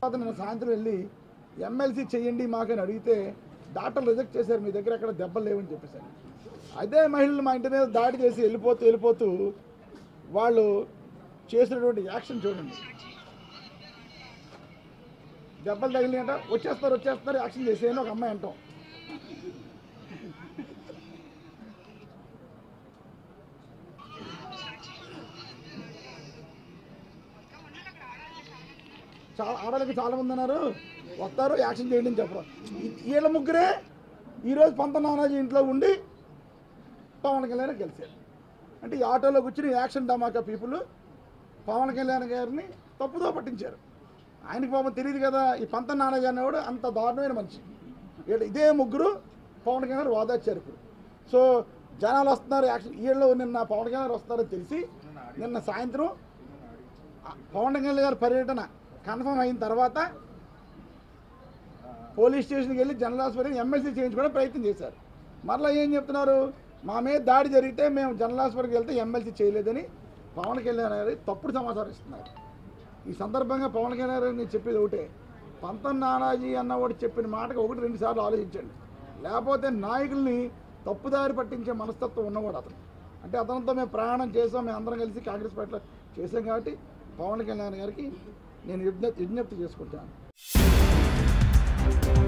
తర్వాత నేను సాయంత్రం వెళ్ళి ఎమ్మెల్సీ చేయండి మాకని అడిగితే డాక్టర్లు రిజెక్ట్ చేశారు మీ దగ్గర ఎక్కడ దెబ్బలు లేవని చెప్పేశారు అదే మహిళలు మా ఇంటి మీద దాడి చేసి వెళ్ళిపోతూ వెళ్ళిపోతూ వాళ్ళు చేసినటువంటి యాక్షన్ చూడండి దెబ్బలు తగిలినాయంట వచ్చేస్తారు వచ్చేస్తారు యాక్షన్ చేసేయని ఒక అమ్మాయి అంటాం చాలా ఆడవాళ్ళకి చాలా మంది ఉన్నారు వస్తారు యాక్షన్ చేయండి అని చెప్పరు ఈ- వీళ్ళ ముగ్గురే ఈరోజు పంత నానాజీ ఇంట్లో ఉండి పవన్ కళ్యాణ్ గెలిచారు అంటే ఈ ఆటోలో కూర్చుని యాక్షన్ ధమాకా పీపుల్ పవన్ కళ్యాణ్ గారిని తప్పుదో పట్టించారు ఆయనకి పాపం తెలియదు కదా ఈ పంత నానాజీ అనేవాడు అంత దారుణమైన మనిషి వీళ్ళు ఇదే ముగ్గురు పవన్ కళ్యాణ్ గారు వాదాచ్చారు ఇప్పుడు సో జనాలు వస్తున్నారు యాక్షన్ వీళ్ళు నిన్న పవన్ కళ్యాణ్ గారు వస్తారని తెలిసి నిన్న సాయంత్రం ఆ పవన్ కళ్యాణ్ గారి పర్యటన కన్ఫర్మ్ అయిన తర్వాత పోలీస్ స్టేషన్కి వెళ్ళి జనరల్ హాస్పిటల్ ఎమ్మెల్సీ చేయించుకోవడం ప్రయత్నం చేశారు మరలా ఏం చెప్తున్నారు మా మీద దాడి జరిగితే మేము జనరల్ హాస్పిటల్కి వెళ్తే ఎమ్మెల్సీ చేయలేదని పవన్ కళ్యాణ్ గారి తప్పుడు సమాచారం ఇస్తున్నారు ఈ సందర్భంగా పవన్ కళ్యాణ్ గారు నేను చెప్పేది ఒకటే పంతం నానాజీ అన్నవాడు చెప్పిన మాటకు ఒకటి రెండు సార్లు ఆలోచించండి లేకపోతే నాయకుల్ని తప్పుదారి పట్టించే మనస్తత్వం ఉన్నవాడు అతను అంటే అతనితో మేము ప్రయాణం చేసాం మేము అందరం కలిసి కాంగ్రెస్ పార్టీలో చేసాం కాబట్టి పవన్ కళ్యాణ్ గారికి నేను విజ్ఞప్తి విజ్ఞప్తి చేసుకుంటాను